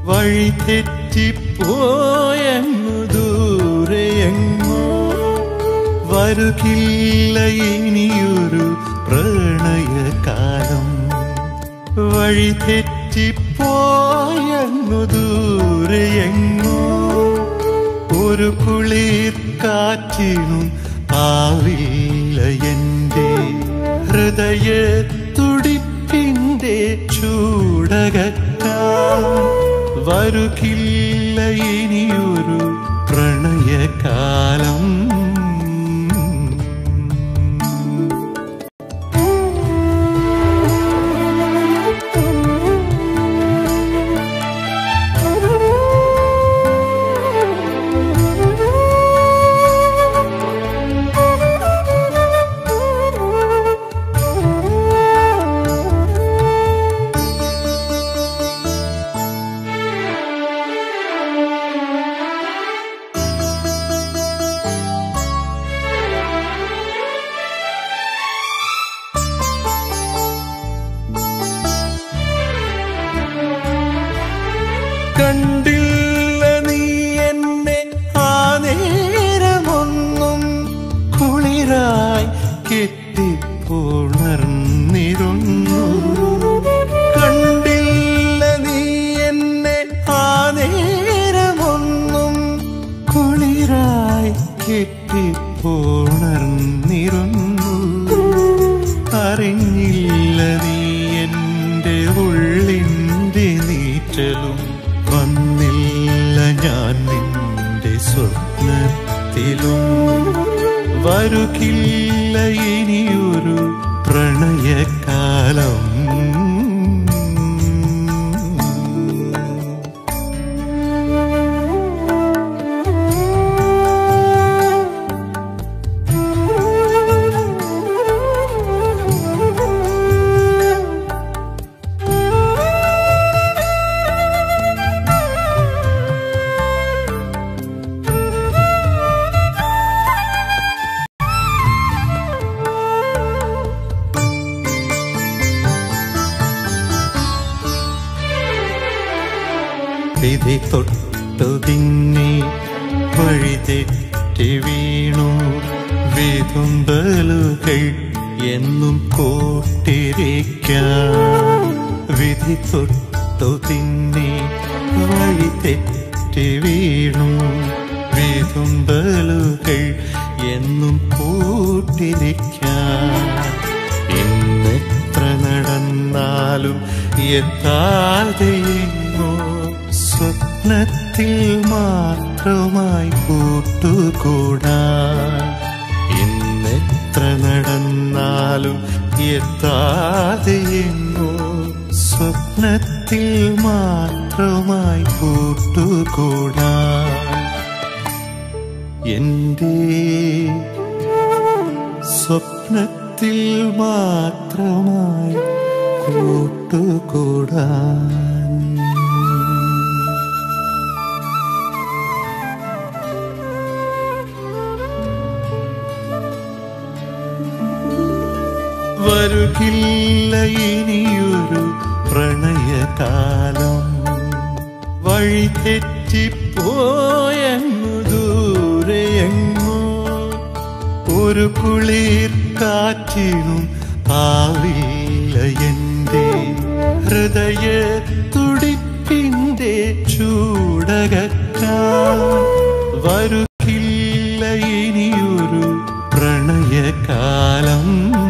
വഴി തെറ്റിപ്പോയങ്ങു ദൂരെയെങ്ങോ വരുകില്ല ഇനിയൊരു പ്രണയകാലം വഴി തെറ്റിപ്പോയങ്ങു ദൂരെയെങ്ങോ ഒരു കുളിർ കാറ്റിനും ആവില്ല എന്റെ ഹൃദയ തുടിപ്പിന്റെ ചൂടകറ്റാൻ വരുകില്ല ഇനിയൊരു പ്രണയകാലം കണ്ടില്ല നീ എന്നെ ആ നേരമൊന്നും കുളിരായി കെട്ടിപ്പുണർന്നിരുന്നു കണ്ടില്ല നീ എന്നെ ആ നേരമൊന്നും കുളിരായി കെട്ടിപ്പുണർന്നിരുന്നു അറിഞ്ഞില്ല നീ എൻ്റെ ഉള്ളിൻ്റെ നീറ്റലും വന്നില്ല ഞാൻ നിന്റെ സ്വപ്നത്തിലും വരുകില്ല ഇനിയൊരു പ്രണയകാലം വിധി തൊട്ടുതിങ്ങി വഴി തെറ്റി വീണു വിതുമ്പലുകൾ എന്നും കൂട്ടിരിക്കാം വിധി തൊട്ടുതിങ്ങി വഴി തെറ്റി വീണു വിതുമ്പലുകൾ എന്നും കൂട്ടിരിക്കാം ഇന്നെത്ര നടന്നാലും എത്താതെ എങ്ങോ സ്വപ്നത്തിൽ മാത്രമായി കൂട്ടുകൂടാൻ ഇന്നെത്ര നടന്നാലും എത്താതെ എങ്ങോ സ്വപ്നത്തിൽ മാത്രമായി കൂട്ടുകൂടാൻ എൻ്റെ സ്വപ്നത്തിൽ മാത്രമായി കൂട്ടുകൂടാൻ വരുകില്ല ഇനിയൊരു പ്രണയകാലം വഴി തെറ്റിപ്പോയങ്ങു ദൂരെയെങ്ങോ ഒരു കുളിർ കാറ്റിനും ആവില്ല എന്റെ ഹൃദയ തുടിപ്പിന്റെ ചൂടകറ്റാൻ വരുകില്ല ഇനിയൊരു പ്രണയകാലം